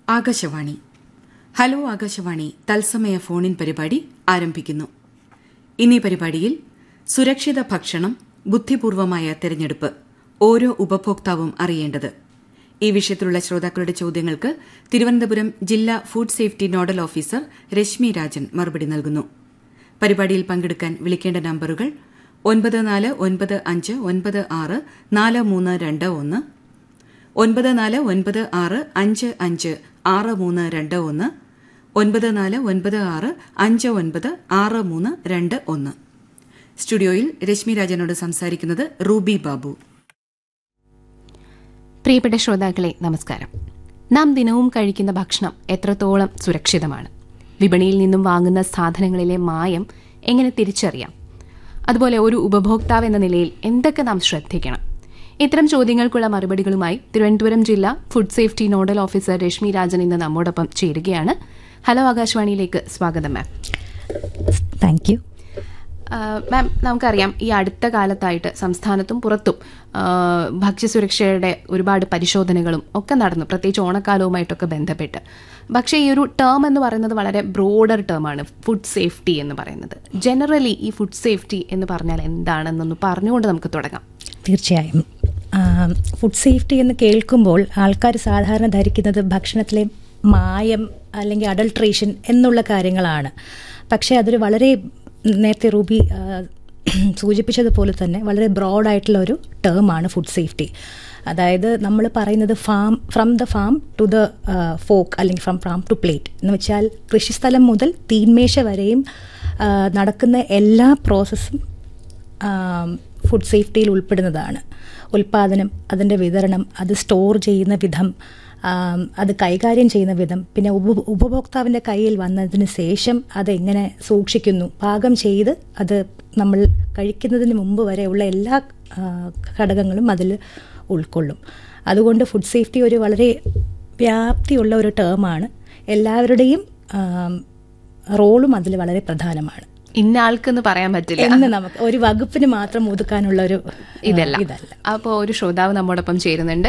Akashvani hello Akashvani തത്സമയ ഫോണിൻ പരിപാടി ആരംഭിക്കുന്നു ഇന്നീ പരിപാടിയിൽ സുരക്ഷിത ഭക്ഷണം ബുദ്ധിപൂർവമായ തെരഞ്ഞെടുപ്പ് ഓരോ ഉപഭോക്താവും അറിയേണ്ടത് ഈ വിഷയത്തിലുള്ള ശ്രോതാക്കളുടെ ചോദ്യങ്ങൾക്ക് തിരുവനന്തപുരം ജില്ലാ food safety nodal officer Rashmi Rajan മറുപടി നൽകുന്നു പരിപാടിയിൽ പങ്കെടുക്കാൻ വിളിക്കേണ്ട നമ്പറുകൾ ഒൻപത് നാല് ഒൻപത് അഞ്ച് ഒൻപത് ആറ് നാല് മൂന്ന് രണ്ട് ഒന്ന് ഒൻപത് നാല് ഒൻപത് ആറ് അഞ്ച് അഞ്ച് ആറ് മൂന്ന് രണ്ട് ഒന്ന് ഒൻപത് നാല് ഒൻപത് ആറ് അഞ്ച് ഒൻപത് ആറ് മൂന്ന് രണ്ട് ഒന്ന് സ്റ്റുഡിയോയിൽ രശ്മി രാജനോട് സംസാരിക്കുന്നത് റൂബി ബാബു പ്രിയപ്പെട്ട ശ്രോതാക്കളെ നമസ്കാരം നാം ദിനവും കഴിക്കുന്ന ഭക്ഷണം എത്രത്തോളം സുരക്ഷിതമാണ് വിപണിയിൽ നിന്നും വാങ്ങുന്ന സാധനങ്ങളിലെ മായം എങ്ങനെ തിരിച്ചറിയാം അതുപോലെ ഒരു ഉപഭോക്താവ് എന്ന നിലയിൽ എന്തൊക്കെ നാം ശ്രദ്ധിക്കണം ഇത്തരം ചോദ്യങ്ങൾക്കുള്ള മറുപടികളുമായി തിരുവനന്തപുരം ജില്ലാ food safety nodal officer Rashmi Rajan ഇന്ന് നമ്മോടൊപ്പം ചേരുകയാണ് ഹലോ ആകാശവാണിയിലേക്ക് സ്വാഗതം മാം താങ്ക് യു മാം നമുക്കറിയാം ഈ അടുത്ത കാലത്തായിട്ട് സംസ്ഥാനത്തും പുറത്തും ആ, ഭക്ഷ്യസുരക്ഷയുടെ ഒരുപാട് പരിശോധനകളും ഒക്കെ നടന്നു പ്രത്യേകിച്ച് ഓണക്കാലവുമായിട്ടൊക്കെ ബന്ധപ്പെട്ട് പക്ഷേ ഈ ഒരു ടേം എന്ന് പറയുന്നത് വളരെ ബ്രോഡർ ടേമാണ് ഫുഡ് സേഫ്റ്റി എന്ന് പറയുന്നത് ജനറലി ഈ ഫുഡ് സേഫ്റ്റി എന്ന് പറഞ്ഞാൽ എന്താണെന്നൊന്ന് പറഞ്ഞുകൊണ്ട് നമുക്ക് തുടങ്ങാം തീർച്ചയായും ഫുഡ് സേഫ്റ്റി എന്ന് കേൾക്കുമ്പോൾ ആൾക്കാർ സാധാരണ ധരിക്കുന്നത് ഭക്ഷണത്തിലെ മായം അല്ലെങ്കിൽ അഡൾട്രേഷൻ എന്നുള്ള കാര്യങ്ങളാണ് പക്ഷേ അതൊരു വളരെ നേരത്തെ റൂബി ആ, സൂചിപ്പിച്ചതുപോലെ തന്നെ വളരെ ബ്രോഡായിട്ടുള്ള ഒരു ടേമാണ് ഫുഡ് സേഫ്റ്റി അതായത് നമ്മൾ പറയുന്നത് farm from the farm to the fork അല്ലെങ്കിൽ ഫ്രം ഫാം ടു പ്ലേറ്റ് എന്ന് വെച്ചാൽ കൃഷിസ്ഥലം മുതൽ തീന്മേശ വരെയും ആ, നടക്കുന്ന എല്ലാ പ്രോസസ്സും ഫുഡ് സേഫ്റ്റിയിൽ ഉൾപ്പെടുന്നതാണ് ഉൽപ്പാദനം അതിൻ്റെ വിതരണം അത് സ്റ്റോർ ചെയ്യുന്ന വിധം ആം, അത് കൈകാര്യം ചെയ്യുന്ന വിധം പിന്നെ ഉപ ഉപഭോക്താവിൻ്റെ കയ്യിൽ വന്നതിന് ശേഷം അതെങ്ങനെ സൂക്ഷിക്കുന്നു പാകം ചെയ്ത് അത് നമ്മൾ കഴിക്കുന്നതിന് മുമ്പ് വരെയുള്ള എല്ലാ ആ, ഘടകങ്ങളും അതിൽ ഉൾക്കൊള്ളും അതുകൊണ്ട് ഫുഡ് സേഫ്റ്റി ഒരു വളരെ വ്യാപ്തിയുള്ള ഒരു ടേമാണ് എല്ലാവരുടെയും ആം, റോളും അതിൽ വളരെ പ്രധാനമാണ് ഇന്ന ആൾക്കെന്ന് പറയാൻ പറ്റില്ല എന്ന് നമുക്ക് ഒരു വകുപ്പിന് മാത്രം ഒതുക്കാനുള്ള ഒരു ആ, ഇതല്ല ഇതല്ല അപ്പോൾ ഒരു ശ്രോതാവ് നമ്മോടൊപ്പം ചേരുന്നുണ്ട്